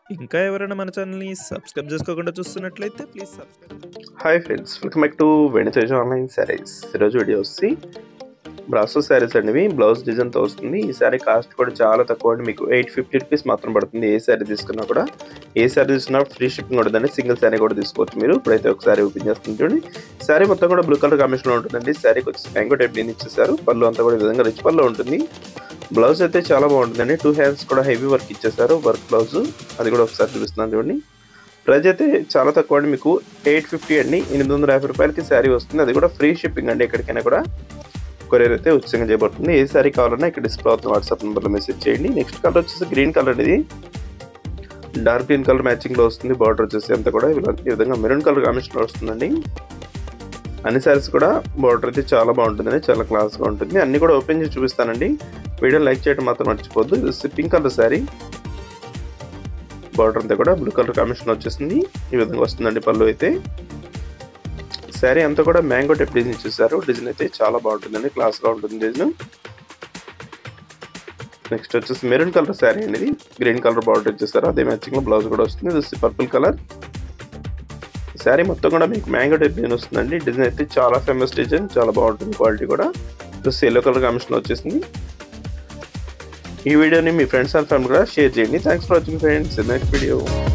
ఇంకా ఎవరైనా మన ఛానల్ని సబ్స్క్రైబ్ చేసుకోకుండా చూస్తున్నట్లయితే please subscribe hi friends welcome back to వెనితేజ్ ఆన్లైన్ శారీస్ ఈరోజు వీడియో వచ్చి బ్రాసో శారీస్ అనేవి బ్లౌజ్ డిజైన్తో వస్తుంది ఈ శారీ కాస్ట్ కూడా చాలా తక్కువ అండి మీకు ఎయిట్ ఫిఫ్టీ రూపీస్ మాత్రం పడుతుంది ఏ శారీ తీసుకున్నా కూడా ఏ శారీ తీసుకున్నా ఫ్రీ షిప్పింగ్ ఉంటుందండి సింగిల్ శారీ కూడా తీసుకోవచ్చు మీరు ఇప్పుడైతే ఒక శారీ ఓపెన్ చేస్తుంది చూడండి శారీ మొత్తం కూడా బ్లూ కలర్ కాంబినేషన్లో ఉంటుందండి శారీకి వచ్చి మ్యాంగో టైప్ దీన్ని ఇచ్చేసారు పళ్ళు అంతా కూడా ఈ విధంగా రిచ్ పళ్ళు ఉంటుంది బ్లౌజ్ అయితే చాలా బాగుంటుందండి టూ హ్యాండ్స్ కూడా హెవీ వర్క్ ఇచ్చేసారు వర్క్ బ్లౌజ్ అది కూడా ఒకసారి చూపిస్తున్నాను చూడండి ప్రైజ్ అయితే చాలా తక్కువ అండి మీకు ఎయిట్ ఫిఫ్టీ అండి ఎనిమిది వందల యాభై రూపాయలకి శారీ వస్తుంది అది కూడా ఫ్రీ షిప్పింగ్ అండి ఎక్కడికైనా కూడా కొరియర్ అయితే ఉచితంగా చేయబడుతుంది ఏ శారీ కావాలన్నా ఇక్కడ డిస్ప్లే అవుతుంది వాట్సాప్ నెంబర్లో మెసేజ్ చేయండి నెక్స్ట్ కలర్ వచ్చేసి గ్రీన్ కలర్ ఇది డార్క్ గ్రీన్ కలర్ మ్యాచింగ్లో వస్తుంది బార్డర్ వచ్చేసి అంతా కూడా ఇలా ఈ విధంగా మెరూన్ కలర్ కాంబినేషన్లో వస్తుందండి అన్ని శారీస్ కూడా బార్డర్ అయితే చాలా బాగుంటుందండి చాలా క్లాస్గా ఉంటుంది అన్ని కూడా ఓపెన్ చేసి చూపిస్తానండి వీడియో లైక్ చేయడం మాత్రం మర్చిపోద్దు ఇది పింక్ కలర్ శారీ బార్డర్ అంతా కూడా బ్లూ కలర్ కాంబినేషన్ వచ్చేసింది ఈ విధంగా వస్తుందండి పళ్ళు అయితే శారీ అంతా కూడా మ్యాంగో టైప్ డిజైన్ ఇచ్చేసారు డిజైన్ అయితే చాలా బాగుంటుందండి క్లాస్గా ఉంటుంది డిజైన్ నెక్స్ట్ వచ్చేసి మెరూన్ కలర్ శారీ అనేది గ్రీన్ కలర్ బార్డర్ ఇచ్చేసారు అదే మ్యాచింగ్లో బ్లౌజ్ కూడా వస్తుంది ఇది వచ్చి పర్పుల్ కలర్ శారీ మొత్తం కూడా మీకు మ్యాంగో టైప్ డిజైన్ వస్తుందండి డిజైన్ అయితే చాలా ఫేమస్ డిజైన్ చాలా బాగుంటుంది క్వాలిటీ కూడా ప్లస్ ఎల్లో కలర్ కాంబినేషన్ వచ్చేసింది ఈ వీడియోని మీ ఫ్రెండ్స్ అండ్ ఫ్యామిలీ కూడా షేర్ చేయండి thanks for watching friends next video